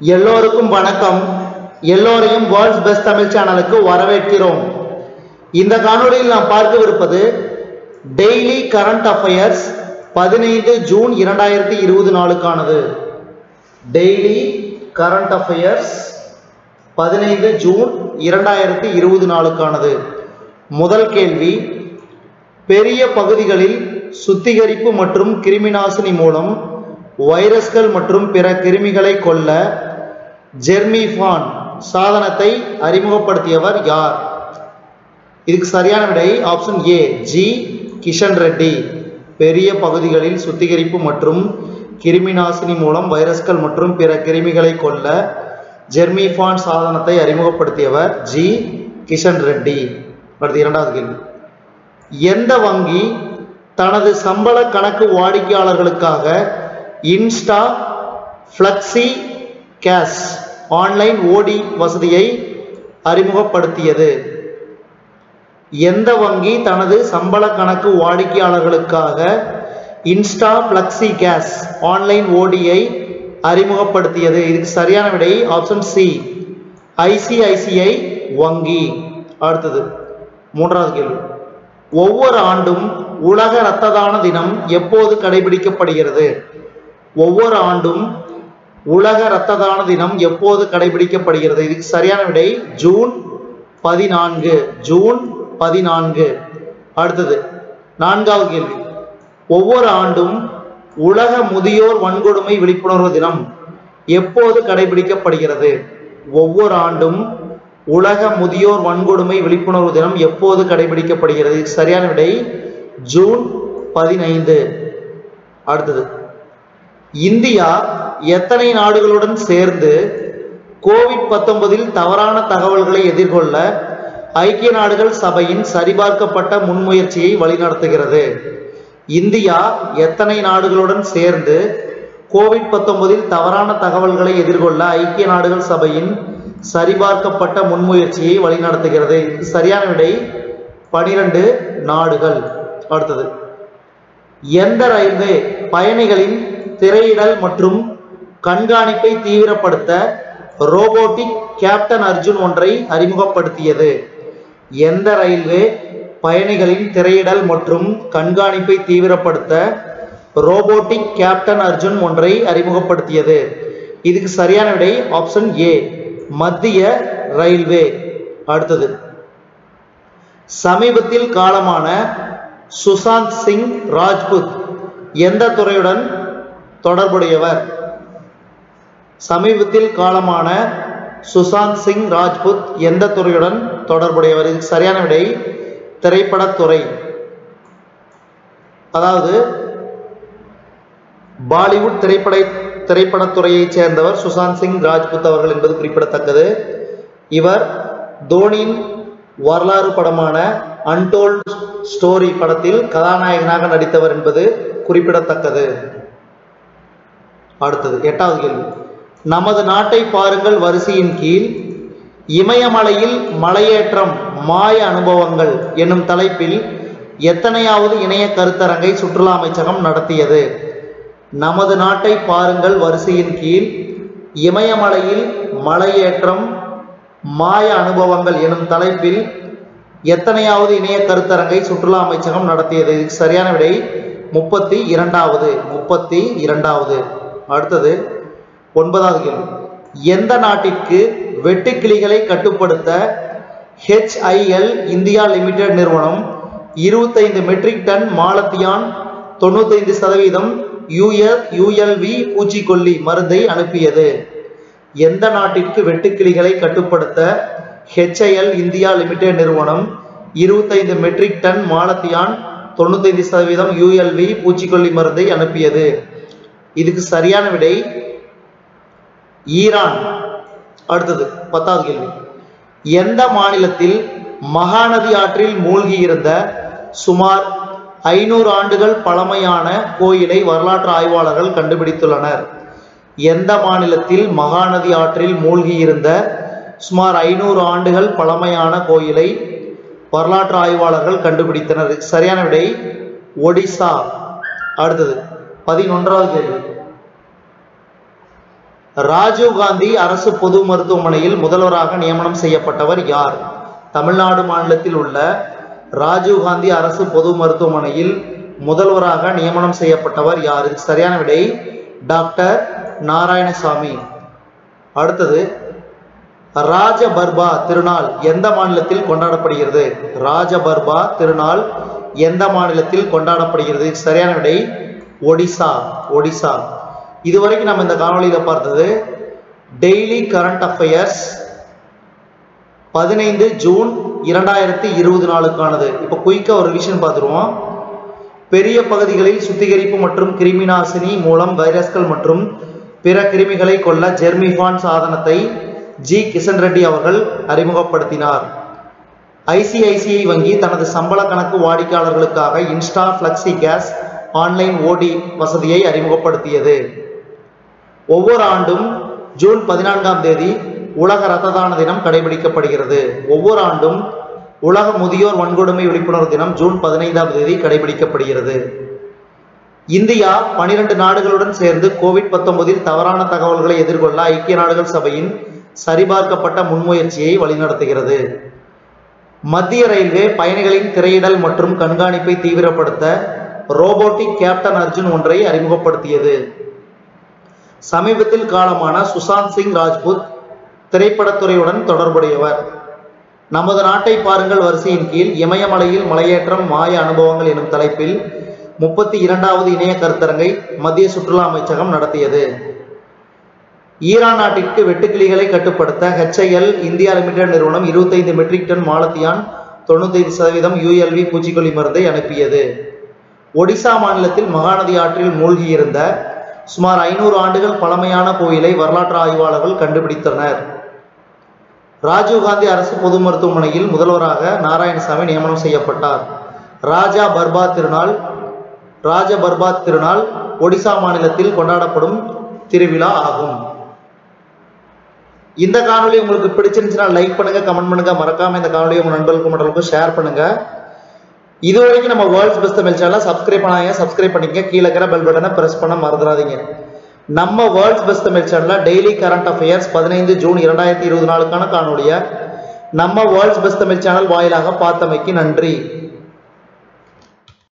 எல்லோருக்கும் வணக்கம் எல்லோரையும் வேர்ல்ட்ஸ் பெஸ்ட் தமிழ் சேனலுக்கு வரவேற்கிறோம் இந்த காணொளியில் நாம் பார்க்கவிருப்பது டெய்லி கரண்ட் அஃபயர்ஸ் பதினைந்து ஜூன் இரண்டாயிரத்தி இருபது நாளுக்கானது டெய்லி கரண்ட் அஃபயர்ஸ் பதினைந்து ஜூன் இரண்டாயிரத்தி இருபது நாளுக்கானது முதல் கேள்வி பெரிய பகுதிகளில் சுத்திகரிப்பு மற்றும் கிருமிநாசினி மூலம் வைரஸ்கள் மற்றும் பிற கிருமிகளை கொல்ல ஜெர்மிஃபான் சாதனத்தை அறிமுகப்படுத்தியவர் யார் இதுக்கு சரியான விடை ஆப்ஷன் ஏ ஜி கிஷன் ரெட்டி பெரிய பகுதிகளில் சுத்திகரிப்பு மற்றும் கிருமிநாசினி மூலம் வைரஸ்கள் மற்றும் பிற கிருமிகளை கொல்ல ஜெர்மிஃபான் சாதனத்தை அறிமுகப்படுத்தியவர் ஜி கிஷன் ரெட்டி அடுத்து இரண்டாவது கேள்வி எந்த வங்கி தனது சம்பள கணக்கு வாடிக்கையாளர்களுக்காக insta flexi cash online OD வசதியை அறிமுகப்படுத்தியது எந்த வங்கி தனது சம்பள கணக்கு வாடிக்கையாளர்களுக்காக இன்ஸ்டா ஃப்ளக்ஸி கேஷ் ஆன்லைன் ஓடியை அறிமுகப்படுத்தியது இதுக்கு சரியான விடை ஆப்ஷன் சி ஐசிஐசிஐ வங்கி அடுத்தது மூன்றாவது கேள்வி ஒவ்வொரு ஆண்டும் உலக இரத்த தான தினம் எப்போது கடைபிடிக்கப்படுகிறது ஒவ்வொரு ஆண்டும் உலக இரத்த தான தினம் எப்போது கடைபிடிக்கப்படுகிறது இதுக்கு சரியான விடை ஜூன் பதினான்கு ஜூன் பதினான்கு அடுத்தது நான்காவது கேள்வி ஒவ்வொரு ஆண்டும் உலக முதியோர் வன்கொடுமை விழிப்புணர்வு தினம் எப்போது கடைபிடிக்கப்படுகிறது ஒவ்வொரு ஆண்டும் உலக முதியோர் வன்கொடுமை விழிப்புணர்வு தினம் எப்போது கடைபிடிக்கப்படுகிறது இதுக்கு சரியான விடை ஜூன் பதினைந்து அடுத்தது இந்தியா எத்தனை நாடுகளுடன் சேர்ந்து கோவிட் பத்தொன்பதில் தவறான தகவல்களை எதிர்கொள்ள ஐக்கிய நாடுகள் சபையின் சரிபார்க்கப்பட்ட முன்முயற்சியை வழிநடத்துகிறது இந்தியா எத்தனை நாடுகளுடன் சேர்ந்து கோவிட் பத்தொன்பதில் தவறான தகவல்களை எதிர்கொள்ள ஐக்கிய நாடுகள் சபையின் சரிபார்க்கப்பட்ட முன்முயற்சியை வழிநடத்துகிறது இதுக்கு சரியான விடை பனிரெண்டு நாடுகள் அடுத்தது எந்த ரயில்வே பயணிகளின் திரையிடல் மற்றும் கண்காணிப்பை தீவிரப்படுத்த ரோபோட்டிக் கேப்டன் அர்ஜுன் ஒன்றை அறிமுகப்படுத்தியது எந்த ரயில்வே பயணிகளின் திரையிடல் மற்றும் கண்காணிப்பை தீவிரப்படுத்த ரோபோட்டிக் கேப்டன் அர்ஜுன் ஒன்றை அறிமுகப்படுத்தியது இதுக்கு சரியான விடை ஆப்ஷன் ஏ மத்திய ரயில்வே அடுத்தது சமீபத்தில் காலமான சுசாந்த் சிங் ராஜ்புத் எந்த துறையுடன் தொடர்புடையவர் சமீபத்தில் காலமான சுசாந்த் சிங் ராஜ்புத் எந்த துறையுடன் தொடர்புடையவர் இதுக்கு சரியான விடை திரைப்படத்துறை அதாவது பாலிவுட் திரைப்பட திரைப்படத்துறையைச் சேர்ந்தவர் சுசாந்த் சிங் ராஜ்புத் அவர்கள் என்பது குறிப்பிடத்தக்கது இவர் தோனியின் வரலாறு படமான அன்டோல்ட் ஸ்டோரி படத்தில் கதாநாயகனாக நடித்தவர் என்பது குறிப்பிடத்தக்கது அடுத்தது எட்டாவது கேள்வி நமது நாட்டை பாருங்கள் வரிசையின் கீழ் இமயமலையில் மலையேற்றம் மாய அனுபவங்கள் என்னும் தலைப்பில் எத்தனையாவது இணைய கருத்தரங்கை சுற்றுலா அமைச்சகம் நடத்தியது நமது நாட்டை பாருங்கள் வரிசையின் கீழ் இமயமலையில் மலையேற்றம் மாய அனுபவங்கள் எனும் தலைப்பில் எத்தனையாவது இணைய கருத்தரங்கை சுற்றுலா அமைச்சகம் நடத்தியது இதுக்கு சரியான விடை முப்பத்தி இரண்டாவது முப்பத்தி இரண்டாவது அடுத்தது ஒன்பதாவது கேள்வி எந்த நாட்டிற்கு வெட்டுக்கிளிகளை கட்டுப்படுத்த ஹெச்ஐஎல் இந்தியா லிமிடெட் நிறுவனம் இருபத்தைந்து மெட்ரிக் டன் மாலத்தியான் தொண்ணூத்தைந்து சதவீதம் யூஎல் யூஎல்வி பூச்சிக்கொல்லி மருந்தை அனுப்பியது எந்த நாட்டிற்கு வெட்டுக்கிளிகளை கட்டுப்படுத்த ஹெச்ஐஎல் இந்தியா லிமிடெட் நிறுவனம் இருபத்தைந்து மெட்ரிக் டன் மாலத்தியான் தொண்ணூத்தைந்து சதவீதம் யூஎல்வி பூச்சிக்கொல்லி மருந்தை அனுப்பியது இதுக்கு சரியான விடை ஈரான் அடுத்தது பத்தாவது கேள்வி எந்த மாநிலத்தில் மகாநதி ஆற்றில் மூழ்கி இருந்த சுமார் ஐநூறு ஆண்டுகள் பழமையான கோயிலை வரலாற்று ஆய்வாளர்கள் கண்டுபிடித்துள்ளனர் எந்த மாநிலத்தில் மகாநதி ஆற்றில் மூழ்கி இருந்த சுமார் ஐநூறு ஆண்டுகள் பழமையான கோயிலை வரலாற்று ஆய்வாளர்கள் கண்டுபிடித்தனர் சரியான விடை ஒடிசா அடுத்தது பதினொன்றாவது கேள்வி ராஜீவ் காந்தி அரசு பொது மருத்துவமனையில் முதல்வராக நியமனம் செய்யப்பட்டவர் யார் தமிழ்நாடு மாநிலத்தில் உள்ள ராஜீவ் காந்தி அரசு பொது மருத்துவமனையில் முதல்வராக நியமனம் செய்யப்பட்டவர் யார் இதுக்கு சரியான விடை டாக்டர் நாராயணசாமி அடுத்தது ராஜபர்பா திருநாள் எந்த மாநிலத்தில் கொண்டாடப்படுகிறது ராஜபர்பா திருநாள் எந்த மாநிலத்தில் கொண்டாடப்படுகிறது இதுக்கு சரியான விடை ஒடிசா ஒடிசா இதுவரைக்கும் நம்ம இந்த காணொளியில பார்த்தது டெய்லி கரண்ட் அஃபேர்ஸ் பதினைந்து ஜூன் இரண்டாயிரத்தி இருபது நாளுக்கானது இப்போ குயிக்கா ஒரு விஷயம் பார்த்துருவோம் பெரிய பகுதிகளில் சுத்திகரிப்பு மற்றும் கிருமி நாசினி மூலம் வைரஸ்கள் மற்றும் பிற கிருமிகளை கொல்ல ஜெர்மிஃபான் சாதனத்தை ஜி கிஷன் ரெட்டி அவர்கள் அறிமுகப்படுத்தினார் ஐசிஐசிஐ வங்கி தனது சம்பள கணக்கு வாடிக்கையாளர்களுக்காக insta flexi cash online OD வசதியை அறிமுகப்படுத்தியது ஒவ்வொரு ஆண்டும் ஜூன் பதினான்காம் தேதி உலக இரத்த தான தினம் கடைபிடிக்கப்படுகிறது ஒவ்வொரு ஆண்டும் உலக முதியோர் வன்கொடுமை விழிப்புணர்வு தினம் ஜூன் பதினைந்தாம் தேதி கடைபிடிக்கப்படுகிறது இந்தியா பனிரெண்டு நாடுகளுடன் சேர்ந்து கோவிட் பத்தொன்பதில் தவறான தகவல்களை எதிர்கொள்ள ஐக்கிய நாடுகள் சபையின் சரிபார்க்கப்பட்ட முன்முயற்சியை வழிநடத்துகிறது மத்திய ரயில்வே பயணிகளின் திரையிடல் மற்றும் கண்காணிப்பை தீவிரப்படுத்த ரோபோட்டிக் கேப்டன் அர்ஜுன் ஒன்றை அறிமுகப்படுத்தியது சமீபத்தில் காலமான சுசாந்த் சிங் ராஜ்புத் திரைப்படத்துறையுடன் தொடர்புடையவர் நமது நாட்டை பாருங்கள் வரிசையின் கீழ் இமயமலையில் மலையேற்றம் மாய அனுபவங்கள் எனும் தலைப்பில் முப்பத்தி இரண்டாவது இணைய கருத்தரங்கை மத்திய சுற்றுலா அமைச்சகம் நடத்தியது ஈரான் நாட்டிற்கு வெட்டுக்கிளிகளை கட்டுப்படுத்த ஹெச்ஐஎல் இந்தியா லிமிடெட் நிறுவனம் இருபத்தைந்து மெட்ரிக் டன் மாலத்தியான் தொண்ணூத்தைந்து சதவீதம் யூஎல்வி பூச்சிக்கொல்லி மருந்தை அனுப்பியது ஒடிசா மாநிலத்தில் மகாநதி ஆற்றில் மூழ்கியிருந்த சுமார் ஐநூறு ஆண்டுகள் பழமையான கோயிலை வரலாற்று ஆய்வாளர்கள் கண்டுபிடித்தனர் ராஜீவ்காந்தி அரசு பொது மருத்துவமனையில் முதல்வராக நாராயணசாமி நியமனம் செய்யப்பட்டார் ராஜா பர்பாத் திருநாள் ராஜ பர்பாத் திருநாள் ஒடிசா மாநிலத்தில் கொண்டாடப்படும் திருவிழா ஆகும் இந்த காணொளி உங்களுக்கு பிடிச்சிருந்துச்சுன்னா லைக் பண்ணுங்க கமெண்ட் பண்ணுங்க மறக்காம இந்த காணொலியை உங்க நண்பர்களுக்கும் மற்றவங்களுக்கும் ஷேர் பண்ணுங்க இது வரைக்கும் நம்ம வேர்ல்ட்ஸ் பெஸ்ட் தமிழ் சேனலை சப்ஸ்கிரைப் பண்ணாங்க சப்ஸ்கிரைப் பண்ணிக்கங்க கீழே இருக்கிற பெல் பட்டனை பிரஸ் பண்ண மறந்துடாதீங்க நம்ம வேர்ல்ட்ஸ் பெஸ்ட் தமிழ் சேனல்ல டெய்லி கரண்ட் அஃபேர்ஸ் பதினைந்து ஜூன் இரண்டாயிரத்தி இருபது நாளுக்கான காணொலியை நம்ம வேர்ல்ட்ஸ் பெஸ்ட் தமிழ் சேனல் வாயிலாக பார்த்தமைக்கு நன்றி